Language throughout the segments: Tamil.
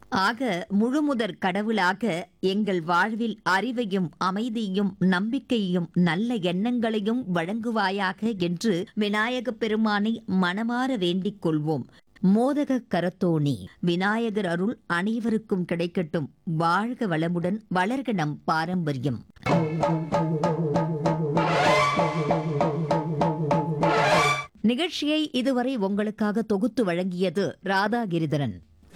ஆக முழுமுதற் கடவுளாக எங்கள் வாழ்வில் அறிவையும் அமைதியும் நம்பிக்கையும் நல்ல எண்ணங்களையும் வழங்குவாயாக என்று விநாயகப் பெருமானை மனமாற வேண்டிக் கொள்வோம் மோதக கரத்தோணி விநாயகர் அருள் அனைவருக்கும் கிடைக்கட்டும் வாழ்க வளமுடன் வளர்க நம் பாரம்பரியம் நிகழ்ச்சியை இதுவரை உங்களுக்காக தொகுத்து வழங்கியது ராதா கிரிதரன்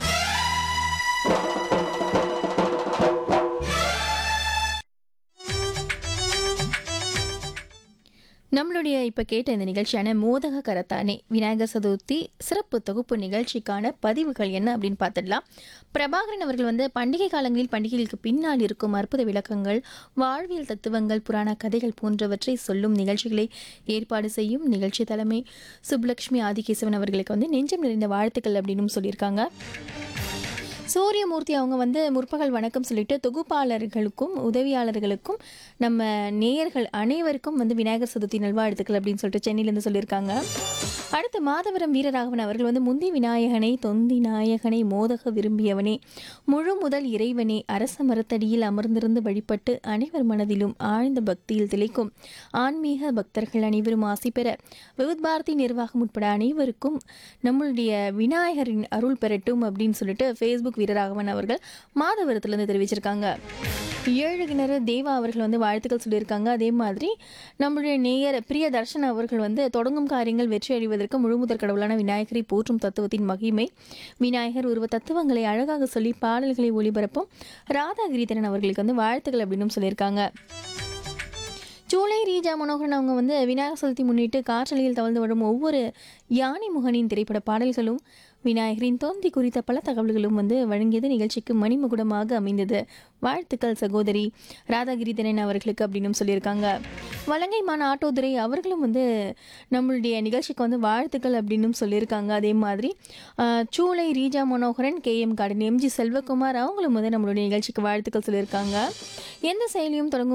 நம்மளுடைய இப்போ கேட்ட இந்த நிகழ்ச்சியான மோதக கரத்தானே விநாயகர் சதுர்த்தி சிறப்பு தொகுப்பு நிகழ்ச்சிக்கான பதிவுகள் என்ன அப்படின்னு பார்த்துடலாம் பிரபாகரன் அவர்கள் வந்து பண்டிகை காலங்களில் பண்டிகைகளுக்கு பின்னால் இருக்கும் அற்புத விளக்கங்கள் வாழ்வியல் தத்துவங்கள் புராண கதைகள் போன்றவற்றை சொல்லும் நிகழ்ச்சிகளை ஏற்பாடு செய்யும் நிகழ்ச்சி தலைமை சுப்புலட்சுமி ஆதிகேசவன் அவர்களுக்கு வந்து நெஞ்சம் நிறைந்த வாழ்த்துக்கள் அப்படின்னு சொல்லியிருக்காங்க சூரியமூர்த்தி அவங்க வந்து முற்பகல் வணக்கம் சொல்லிட்டு தொகுப்பாளர்களுக்கும் உதவியாளர்களுக்கும் நம்ம நேயர்கள் அனைவருக்கும் வந்து விநாயகர் சதுர்த்தி நல்வாழ்த்துக்கள் அப்படின்னு சொல்லிட்டு சென்னையிலேருந்து சொல்லியிருக்காங்க அடுத்து மாதவரம் வீரராகவன் அவர்கள் வந்து முந்தி விநாயகனை தொந்தி நாயகனை மோதக விரும்பியவனே முழு முதல் இறைவனே அரச மரத்தடியில் அமர்ந்திருந்து வழிபட்டு அனைவர் மனதிலும் ஆழ்ந்த பக்தியில் திளைக்கும் ஆன்மீக பக்தர்கள் அனைவரும் ஆசி பெற விவித் பாரதி நிர்வாகம் உட்பட அனைவருக்கும் நம்மளுடைய விநாயகரின் அருள் பெறட்டும் அப்படின்னு சொல்லிட்டு ஃபேஸ்புக் வீரராகவன் அவர்கள் மாதவரத்துலேருந்து தெரிவிச்சிருக்காங்க ஏழு கிணறு தேவா அவர்கள் வந்து வாழ்த்துக்கள் சொல்லியிருக்காங்க அதே மாதிரி நம்மளுடைய நேயர் பிரிய தர்ஷன் அவர்கள் வந்து தொடங்கும் காரியங்கள் வெற்றி அடைவதற்கு முழுமுதற் கடவுளான விநாயகரை போற்றும் தத்துவத்தின் மகிமை விநாயகர் உருவ தத்துவங்களை அழகாக சொல்லி பாடல்களை ஒளிபரப்பும் ராதாகிரிதரன் அவர்களுக்கு வந்து வாழ்த்துக்கள் அப்படின்னு சொல்லியிருக்காங்க சூளை ரீஜா மனோகரன் அவங்க வந்து விநாயகர் சதுர்த்தி முன்னிட்டு காற்றலையில் தவழ்ந்து வரும் ஒவ்வொரு யானை முகனின் திரைப்பட பாடல்களும் விநாயகரின் தோந்தி குறித்த பல தகவல்களும் வந்து வழங்கியது நிகழ்ச்சிக்கு மணிமுகுடமாக அமைந்தது வாழ்த்துக்கள் சகோதரி ராதாகிரிதரன் அவர்களுக்கு அப்படின்னு சொல்லியிருக்காங்க வலங்கைமான ஆட்டோதுரை அவர்களும் வந்து நம்மளுடைய நிகழ்ச்சிக்கு வந்து வாழ்த்துக்கள் அப்படின்னு சொல்லியிருக்காங்க அதே மாதிரி ஆஹ், Choolai Reeja Manoharan K M garden MG Selvakumar அவங்களும் வந்து நம்மளுடைய நிகழ்ச்சிக்கு வாழ்த்துக்கள் சொல்லியிருக்காங்க எந்த செயலியும் தொடங்கும்